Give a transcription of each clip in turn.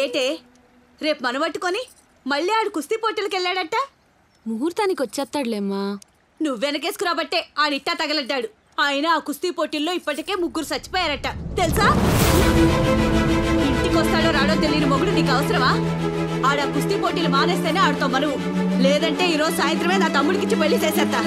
ఏటే రేపు మనవట్టుకొని మళ్ళీ ఆడు కుస్తీ పోటీలకు వెళ్ళాడట ముహూర్తానికి వచ్చేస్తాడులేమ్మా నువ్వు వెనకేసుకురాబట్టే ఆడిట్టా తగలడ్డాడు ఆయన ఆ కుస్తీ పోటీల్లో ఇప్పటికే ముగ్గురు చచ్చిపోయారట తెలుసా ఇంటికి వస్తాడో రాడో తెలియని మొగుడు నీకు అవసరమా ఆడ కుస్తీ పోటీలు మానేస్తేనే ఆడుతావు మనవు లేదంటే ఈరోజు సాయంత్రమే నా తమ్ముడికిచ్చి పెళ్లి చేసేస్తా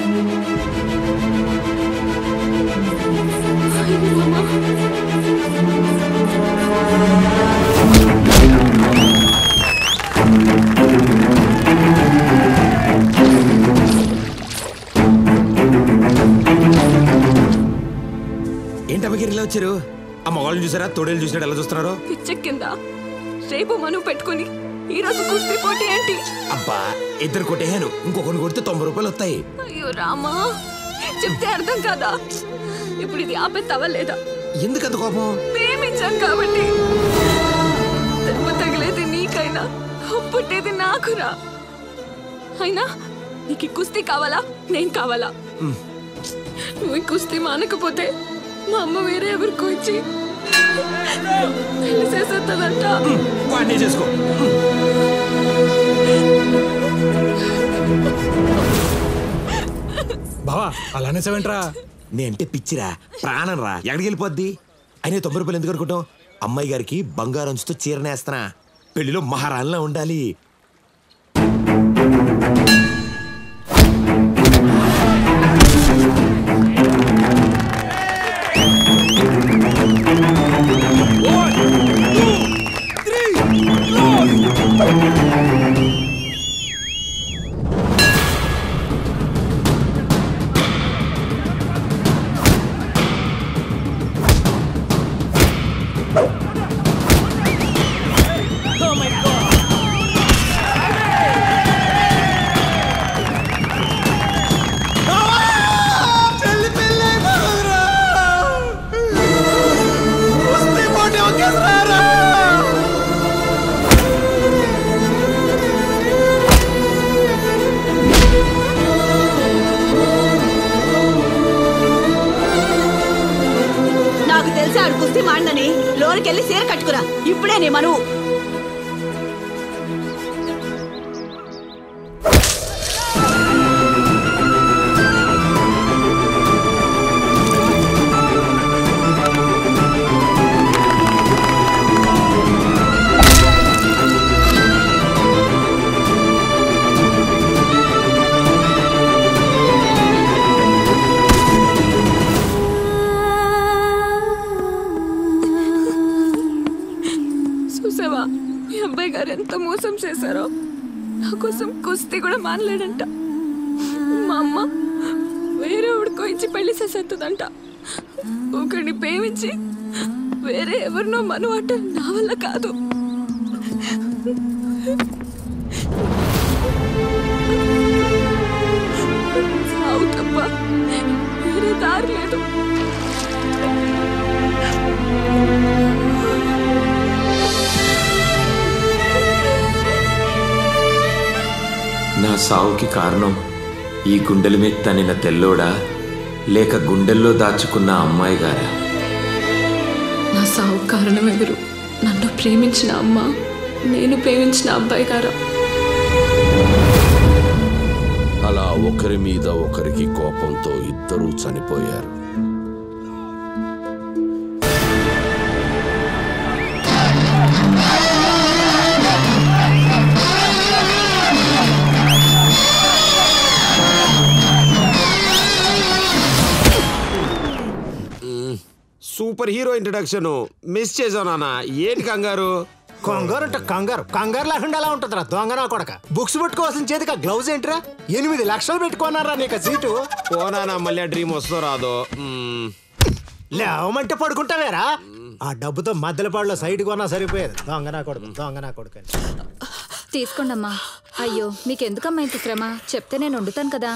ఏంటి అమ్మగిరి ఇలా వచ్చారు ఆ మగవాళ్ళని చూసారా తోడేళ్ళు చూసినట్టు ఎలా చూస్తున్నారో పిచ్చెక్కిందా రేపు మనువు పెట్టుకుని ఈ రోజు కుస్తీ పోటీ ఏంటి అబ్బా ఇద్దరు కొట్టేహాను ఇంకొకరిని కొడితే తొంభై రూపాయలు వస్తాయి అయ్యో రామా చెప్తే అర్థం కాదా ఇప్పుడు ఇది ఆపెత్తావా లేదా ఎందుకు అంత కోపం ప్రేమించాం కాబట్టి దెబ్బ తగిలేది నీకైనా పుట్టేది నాకురా అయినా నీకు ఈ కుస్తీ కావాలా నేను కావాలా నువ్వు ఈ కుస్తీ మానకపోతే మా అమ్మ వేరే ఎవరికో ఇచ్చి పెళ్లి చేసేస్తుందంట వాడినే చేసుకో బావా అలానే సెవెంట్రా నేనంటే పిచ్చిరా ప్రాణం రా ఎక్కడికి వెళ్ళిపోద్ది అయినా తొంభై రూపాయలు ఎందుకు అనుకుంటాం అమ్మాయి గారికి బంగారం అంచుతో చీరనేస్తున్నా పెళ్లిలో మహారాణిలా ఉండాలి నాకు తెలిసి ఆడు కుస్తీ మాండని లోనికెళ్ళి సీర కట్టుకురా ఇప్పుడే నీ మనువు చూసావా మీ అబ్బాయి గారు ఎంత మోసం చేశారో నా కోసం కుస్తీ కూడా మానలేడంట మా అమ్మ వేరే ఉడుకో ఇచ్చి పెళ్లి చేసేస్తుందంట ఒకడిని ప్రేమించి వేరే ఎవరినో మనవాట నా వల్ల కాదు సావు తప్ప వేరే దారి లేదు నా సావుకి కారణం ఈ గుండెల మీద తనిన తెల్లోడా లేక గుండెల్లో దాచుకున్న అమ్మాయి గారా నా సావు కారణం ఎవరు నన్ను ప్రేమించిన అమ్మ నేను ప్రేమించిన అబ్బాయి గారా అలా ఒకరి మీద ఒకరికి కోపంతో ఇద్దరూ చనిపోయారు సూపర్ హీరో ఇంట్రడక్షన్ మిస్ చేసావు నాన్న ఏంటి కంగారు కంగారు అంటే కంగారు కంగారు లేకుండా ఎలా ఉంటుందిరా దొంగనా కొడక బుక్స్ పెట్టుకోవాల్సిన చేతికి గ్లౌజ్ ఏంట్రా ఎనిమిది లక్షలు పెట్టుకున్నారా నీకు ఆ సీటు పోనా మళ్ళీ డ్రీమ్ వస్తుందో రాదో మ్మ్. లేవమంటే పడుకుంటావేరా ఆ డబ్బుతో మద్దెలపాడులో సైడ్ కొన్నా సరిపోయేది దొంగనా కొడుకు దొంగనా కొడుకు అని. తీసుకోండమ్మా అయ్యో మీకెందుకమ్మా ఇంత శ్రమ చెప్తే నేను వండుతాను కదా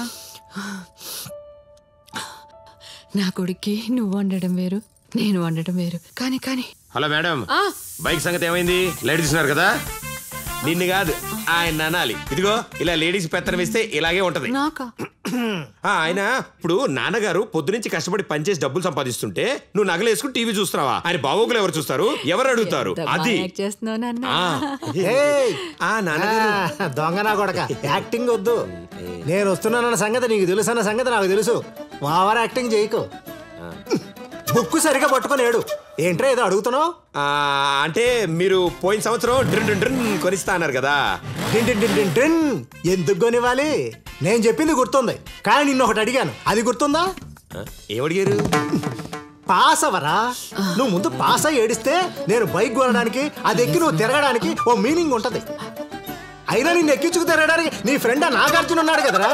నా కొడుక్కి నువ్వు వండడం వేరు నేను వండడం వేరు కానీ కానీ హలో మేడం బైక్ సంగతి ఏమైంది లైట్ తీసినారు కదా నిన్ను కాదు ఆయన అనాలి ఇదిగో ఇలా లేడీస్ పెత్తనం ఇస్తే ఇలాగే ఉంటది నాకా ఆ, ఆయన ఇప్పుడు నాన్నగారు పొద్దునుంచి కష్టపడి పనిచేసి డబ్బులు సంపాదిస్తుంటే నువ్వు నగలేసుకుని టీవీ చూస్తున్నావా ఆయన బాగోగులు ఎవరు చూస్తారు ఎవరు అడుగుతారు అది చేస్తున్నావు ఆ. ఏయ్! ఆ నాన్నగారు ఆ, దొంగ నా కొడక యాక్టింగ్ వద్దు నేను వస్తున్నానన్న సంగతి నీకు తెలుసు అన్న సంగతి నాకు తెలుసు ఓవర్ యాక్టింగ్ చేయకు బుక్కు సరిగా పట్టుకొని ఏడు ఏంట్రా ఏదో అడుగుతున్నావు ఆ, అంటే మీరు పోయిన సంవత్సరం డ్రిన్ డ్రిన్ డ్రిన్ కొనిస్తా అన్నారు కదా టిన్ టిన్ టిన్ టిన్ టిన్. ఎందుకు కొనివ్వాలి నేను చెప్పింది గుర్తుంది కానీ నిన్న ఒకటి అడిగాను అది గుర్తుందా ఆ, ఏమడిగారు పాస్ అవరా నువ్వు ముందు పాస్ అయ్యి ఏడిస్తే నేను బైక్ కొనడానికి అది ఎక్కి నువ్వు తిరగడానికి ఓ మీనింగ్ ఉంటది అయినా నిన్ను ఎక్కించుకు తిరగడానికి నీ ఫ్రెండ్ నాగార్జున ఉన్నాడు కదరా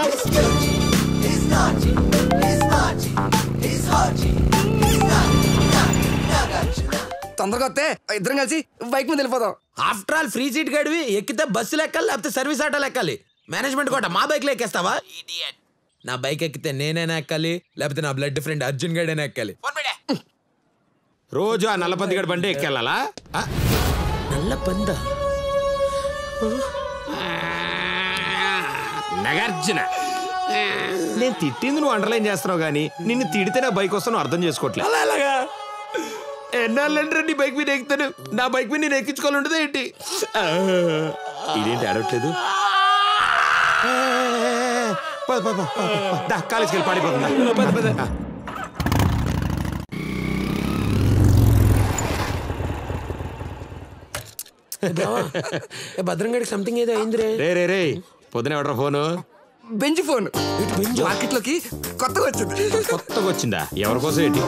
తొందరగా వస్తే ఇద్దరం కలిసి బైక్ మీద వెళ్ళిపోదాం ఆఫ్టర్ ఆల్ ఫ్రీ సీట్ గడివి ఎక్కితే బస్సులు ఎక్కాలి లేకపోతే సర్వీస్ ఆటోలు ఎక్కాలి మేనేజ్మెంట్ కూడా మా బైక్ లో ఎక్కేస్తావా Idiot. నా బైక్ ఎక్కితే నేనైనా ఎక్కాలి లేకపోతే నా బ్లడ్ ఫ్రెండ్ అర్జున్ గడైనా ఎక్కాలి రోజు ఆ నల్లపంది గడి బండి ఎక్కెళ్ళాలా ఆ, నల్ల పంద నగార్జున నేను తిట్టింది నువ్వు అండర్లైన్ చేస్తున్నావు కానీ నిన్ను తిడితే నా బైక్ వస్తాను అర్థం చేసుకోవట్లే అలా అలాగా ఎన్నాళ్ళంటే నీ బైక్ మీద ఎక్కుతాను నా బైక్ మీద నేను ఎక్కించుకోవాలి ఉంటుంది ఏంటి ఆ, ఇదేంటి అడగట్లేదు పద, పద, పద, పద, పద. దా, కాలేజ్కి వెళ్ళి పాడిపోతుందా పద, పద. ఆ. ఏ భద్రంగడికి సంథింగ్ ఏదో అయిందిరే రే రే రే పొద్దున ఎవడ్రా ఫోను బెంచ్ ఫోన్ మార్కెట్ లోకి కొత్తగా వచ్చింది కొత్తగా వచ్చిందా ఎవరి కోసం ఏంటి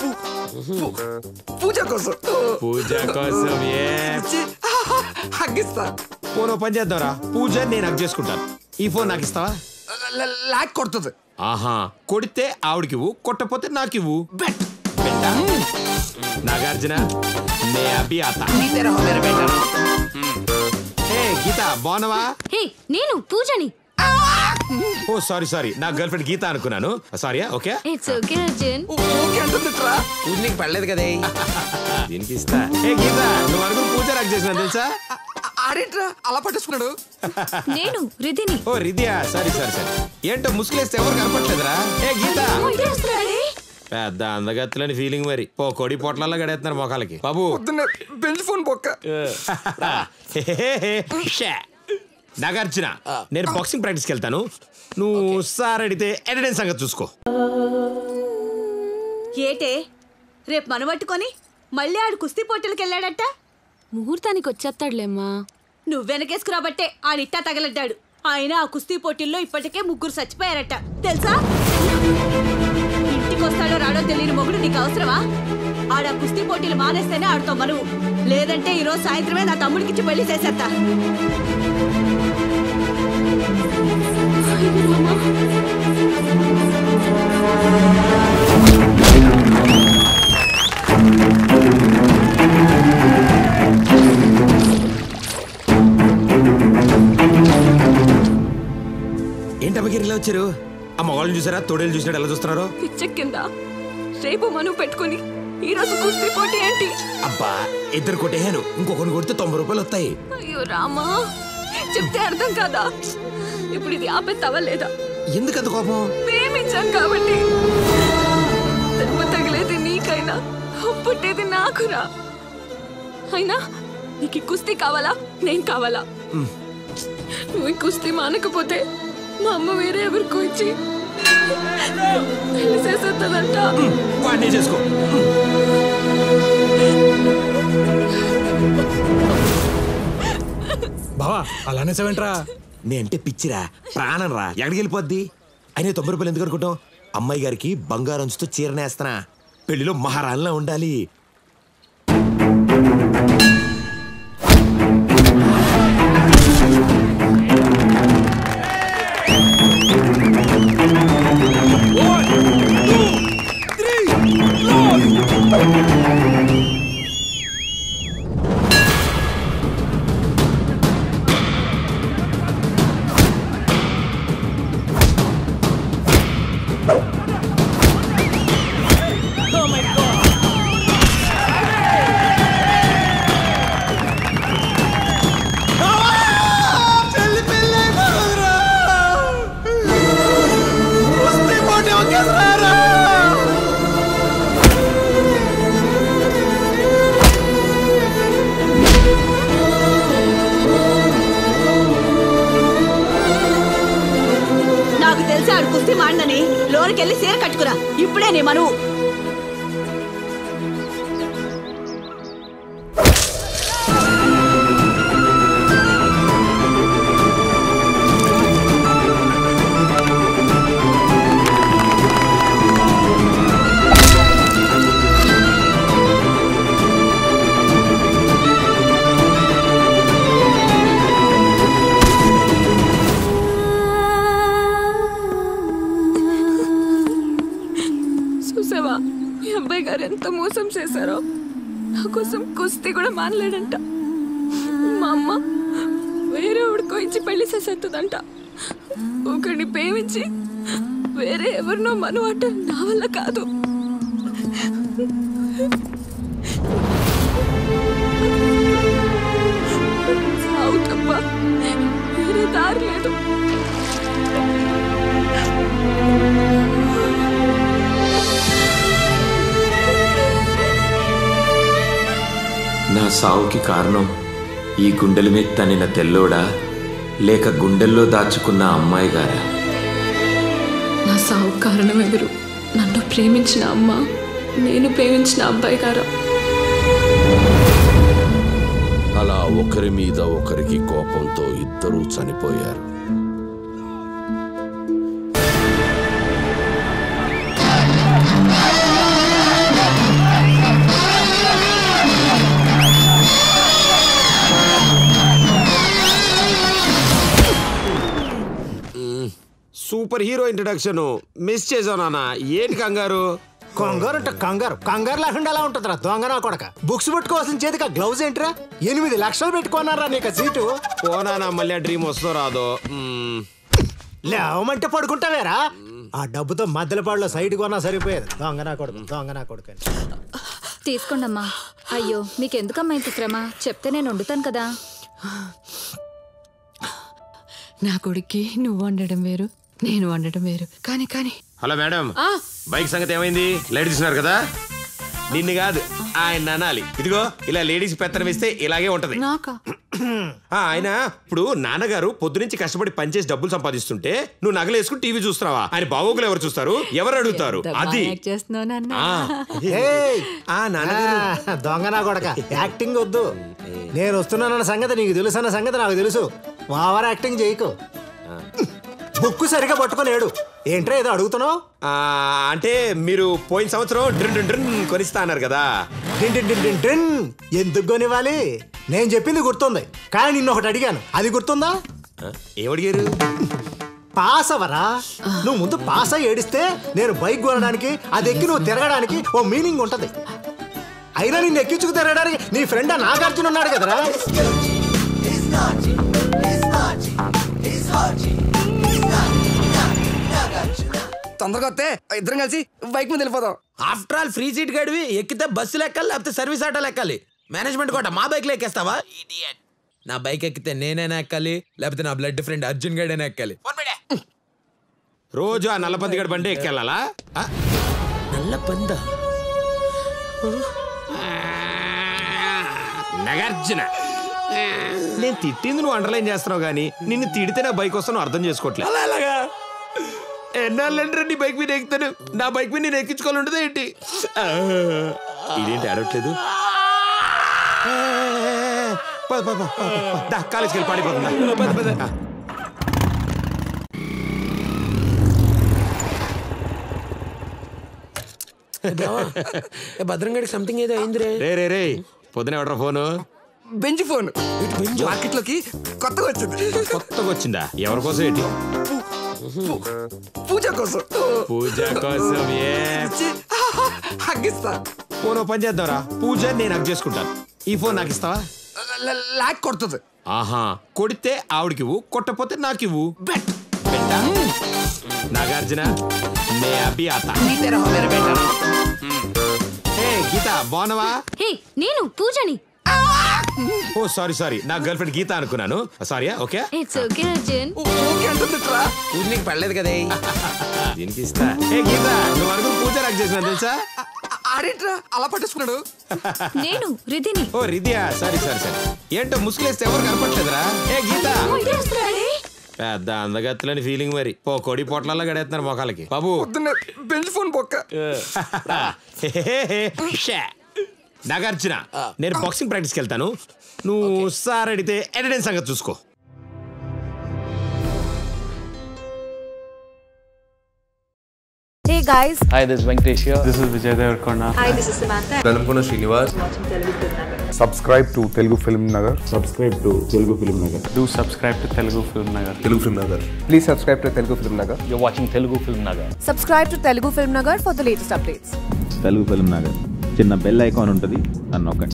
పూజ కోసం పూజ కోసం ఏ ఇచ్చి హగ్గిస్తా ఫోన్ ఓపెన్ చేద్దాంరా పూజ నేను హక్ చేసుకుంటాను ఈ ఫోన్ నాకు ఇస్తావా ల- లాక్ కొడుతుంది ఆహా కొడితే ఆవిడకివ్వు కొట్టపోతే నాకివ్వు బెట్ పెట్టా నాగార్జున నే అభి ఆత నీ తెర హో మేరా బేటా ఏ గీత బాగున్నావా హే నేను పూజని ఓ సారీ సారీ నా గర్ల్ ఫ్రెండ్ గీత అనుకున్నాను sorry okay it's okay Arjun okay అంటుందిట్రా పూజ నీకు పడలేదు కదే దీనికి ఇస్తా ఏ గీత నువ్వు అనుకుని పూజ నాకు చేసిన తెలుసా ఆడేంట్రా అలా పట్టేసుకున్నాడు నేను రిధిని ఓ రిదియా సారీ సారీ సారీ ఏంటో ముసుగులేస్తే ఎవరు కనపట్లేదురా ఏ గీత పెద్ద అందగత్తులని ఫీలింగ్ మరి పో కొడి పొట్లలో గడేస్తున్నారు మొఖాలకి బాబు పొద్దున్న బెంచ్ ఫోన్ బొక్క షే. నాగార్జున నేను బాక్సింగ్ ప్రాక్టీస్కి వెళ్తాను నువ్వు సార్ అడిగితే ఎటెండెన్స్ సంగతి చూసుకో ఏటే రేపు మనవట్టుకొని మళ్ళీ ఆడు కుస్తీ పోటీలకు వెళ్ళాడట ముహూర్తానికి వచ్చేస్తాడులేమ్మా నువ్వు వెనకేసుకురాబట్టే ఆడిట్టా తగలడ్డాడు ఆయన ఆ కుస్తీ పోటీల్లో ఇప్పటికే ముగ్గురు చచ్చిపోయారట తెలుసా ఇంటికి వస్తాడో రాడో తెలియని మొగుడు నీకు అవసరమా ఆడ కుస్తీ పోటీలు మానేస్తేనే ఆడుతావు మనువు లేదంటే ఈరోజు సాయంత్రమే నా తమ్ముడికిచ్చి పెళ్లి చేసేస్తా ఏంటి అమ్మకి ఇలా వచ్చారు ఆ మగవాళ్ళని చూసారా తోడేళ్ళు చూసినాడు ఎలా చూస్తున్నారో పిచ్చెక్కిందా రేపు మనం పెట్టుకొని ఈ రోజు కుస్తీ పోటీ ఏంటి అబ్బా ఇద్దరు కొట్టేహాను ఇంకొకరిని కొడితే తొంభై రూపాయలు వస్తాయి అయ్యో రామా చెప్తే అర్థం కాదా ఇప్పుడు ఇది ఆపెత్తావా లేదా ఎందుకు అంత కోపం ప్రేమించాను కాబట్టి దెబ్బ తగిలేది నీకైనా పుట్టేది నాకురా అయినా నీకు ఈ కుస్తీ కావాలా నేను కావాలా నువ్వు ఈ కుస్తీ మానకపోతే మా అమ్మ వేరే ఎవరికో ఇచ్చి పెళ్లి చేసేస్తుందంట వాడిని చేసుకో బావా అలానే సెవెంట్రా నేనంటే పిచ్చిరా ప్రాణం రా ఎక్కడికి వెళ్ళిపోద్ది అయినా తొంభై రూపాయలు ఎందుకు అనుకుంటాం అమ్మాయి గారికి బంగారంచుతో చీరనేస్తనా పెళ్లిలో మహారాణిలా ఉండాలి నాన్నని లోనికెళ్ళి సీర కట్టుకురా ఇప్పుడే నీ మనువు చూసావా మీ అబ్బాయి గారు ఎంత మోసం చేశారో నా కోసం కుస్తీ కూడా మానలేడంట మా అమ్మ వేరే ఉడుకో ఇచ్చి పెళ్లి చేసేస్తుందంట ఒకడిని ప్రేమించి వేరే ఎవరినో మనవాట నా వల్ల కాదు సావు తప్ప వేరే దారి లేదు నా సావుకి కారణం ఈ గుండెల మీద తనిన తెల్లోడా లేక గుండెల్లో దాచుకున్న అమ్మాయి గారా నా సావు కారణం ఎవరు నన్ను ప్రేమించిన అమ్మ నేను ప్రేమించిన అబ్బాయి గారా అలా ఒకరి మీద ఒకరికి కోపంతో ఇద్దరూ చనిపోయారు సూపర్ హీరో ఇంట్రడక్షన్ మిస్ చేసావు నాన్న ఏంటి కంగారు కంగారు అంటే కంగారు కంగారు లేకుండా ఎలా ఉంటుందిరా దొంగ నా కొడక బుక్స్ పెట్టుకోవాల్సిన చేతికి ఆ గ్లౌజ్ ఏంట్రా ఎనిమిది లక్షలు పెట్టుకున్నారా నీకు ఆ సీటు పోనా మళ్ళీ ఆ డ్రీమ్ వస్తుందో రాదో మ్మ్. లేవమంటే పడుకుంటావేరా ఆ డబ్బుతో మద్దెలపాడులో సైడ్ కొన్నా సరిపోయేది దొంగ నా కొడుకు దొంగ నా కొడుకు అని తీసుకోండమ్మా అయ్యో మీకెందుకమ్మా ఇంత శ్రమ చెప్తే నేను వండుతాను కదా నా కొడుక్కి నువ్వు వండడం వేరు నేను వండడం వేరు కానీ కానీ హలో మేడం బైక్ సంగతి ఏమైంది లైట్ తీసినారు కదా నిన్ను కాదు ఆయన అనాలి ఇదిగో ఇలా లేడీస్ పెత్తనం ఇస్తే ఇలాగే ఉంటది నాకా ఆ, ఆయన ఇప్పుడు నాన్నగారు పొద్దునుంచి కష్టపడి పనిచేసి డబ్బులు సంపాదిస్తుంటే నువ్వు నగలు వేసుకుని టీవీ చూస్తున్నావా ఆయన బాగోగులు ఎవరు చూస్తారు ఎవరు అడుగుతారు అది చేస్తున్నావు నాన్న ఆ, ఏయ్! ఆ నాన్నగారు ఆ, దొంగ నా కొడక యాక్టింగ్ వద్దు నేను వస్తున్నానన్న సంగతి నీకు తెలుసు అన్న సంగతి నాకు తెలుసు ఓవర్ యాక్టింగ్ చేయకు బుక్ సరిగా పట్టుకోలేడు ఏంట్రా ఏదో అడుగుతున్నావు ఆ, అంటే మీరు పోయిన సంవత్సరం డ్రిన్ డ్రిన్ డ్రిన్ కొనిస్తా అన్నారు కదా డిన్ డిన్ డిన్ డిన్ డిన్. ఎందుకు కొనివ్వాలి నేను చెప్పింది గుర్తుంది కానీ నిన్న ఒకటి అడిగాను అది గుర్తుందా ఆ, ఏమడిగారు పాస్ అవరా నువ్వు ముందు పాస్ అయ్యి ఏడిస్తే నేను బైక్ కొనడానికి అది ఎక్కి నువ్వు తిరగడానికి ఓ మీనింగ్ ఉంటది అయినా నిన్ను ఎక్కించుకు తిరగడానికి నీ ఫ్రెండ్ ఆ నాగార్జున ఉన్నాడు కదరా తొందరగా వస్తే ఇద్దరం కలిసి బైక్ మీద వెళ్ళిపోదాం ఆఫ్టర్ ఆల్ ఫ్రీ సీట్ గడివి ఎక్కితే బస్సులు ఎక్కాలి లేకపోతే సర్వీస్ ఆటోలు ఎక్కాలి మేనేజ్మెంట్ కోట మా బైక్ లో ఎక్కేస్తావా Idiot. నా బైక్ ఎక్కితే నేనైనా ఎక్కాలి లేకపోతే నా బ్లడ్ ఫ్రెండ్ అర్జున్ గడైనా ఎక్కాలి రోజు ఆ నల్లపంది గడి బండి ఎక్కెళ్ళాలా ఆ, నల్ల పంద నాగార్జున నేను తిట్టింది నువ్వు అండర్లైన్ చేస్తున్నావు కానీ నిన్ను తిడితే నా బైక్ వస్తాను అర్థం చేసుకోవట్లేదు అలా అలాగా ఎన్నాళ్ళంటే నీ బైక్ మీద ఎక్కుతాను నా బైక్ మీద నేను ఎక్కించుకోవాలి ఉంటుంది ఏంటి ఆ, ఇదేంటి ఆడట్లేదు పద, పద, పద, పద, పద. దా, కాలేజ్కి వెళ్ళి పాడిపోతుందా పద, పద. ఆ. భద్రంగడికి సంథింగ్ ఏదో అయిందిరే రే రే రే పొద్దున ఎవడ్రా ఫోను బెంచ్ ఫోన్ మార్కెట్ లోకి కొత్తగా వచ్చింది కొత్తగా వచ్చిందా ఎవరి కోసం ఏంటి పూజ కోసం పూజ కోసం ఏ ఇచ్చి హగ్గిస్తా ఫోన్ ఓపెన్ చేద్దాంరా పూజ నేను హక్ చేసుకుంటాను ఈ ఫోన్ నాకు ఇస్తావా లాక్ కొడుతుంది ఆహా కొడితే ఆవిడకివ్వు కొట్టపోతే నాకివ్వు బెట్ బెట్టా నాగార్జున నే అభి ఆత ఏ గీత బాగున్నావా హే నేను పూజని ఓ సారీ సారీ నా గర్ల్ ఫ్రెండ్ గీత అనుకున్నాను sorry okay it's okay Arjun okay అంటుందిట్రా పూజ నీకు పడలేదు కదా దీనికి ఇస్తా ఏ గీత నువ్వు అనుకుని పూజ నాకు చేసిన తెలుసా ఆడేంట్రా అలా పట్టేసుకున్నాడు నేను రిధిని ఓ రిదియా సారీ సారీ సారీ ఏంటో ముసుగులేస్తే ఎవరు కనపట్లేదురా ఏ గీత పెద్ద అందగత్తులని ఫీలింగ్ మరి పో కొడి పొట్లలో గడేస్తున్నారు మొఖాలకి బాబు బెంచ్ ఫోన్ బొక్క షే. నాగార్జున నేను బాక్సింగ్ ప్రాక్టీస్కి వెళ్తాను నువ్వు సార్ అడిగితే ఎటెండెన్స్ సంగతి చూసుకో Hey guys, Hi, this is Venkatesh here. This is Vijay Devarkonda. hi, this is Samantha. Velankonda Srinivas subscribe to Telugu Film Nagar subscribe to Telugu Film Nagar Do subscribe to Telugu Film Nagar. Telugu Film Nagar please subscribe to Telugu Film Nagar You're watching Telugu Film Nagar. Subscribe to Telugu Film Nagar for the latest updates. Telugu Film Nagar చిన్న bell icon ఉంటుంది అని నొక్కండి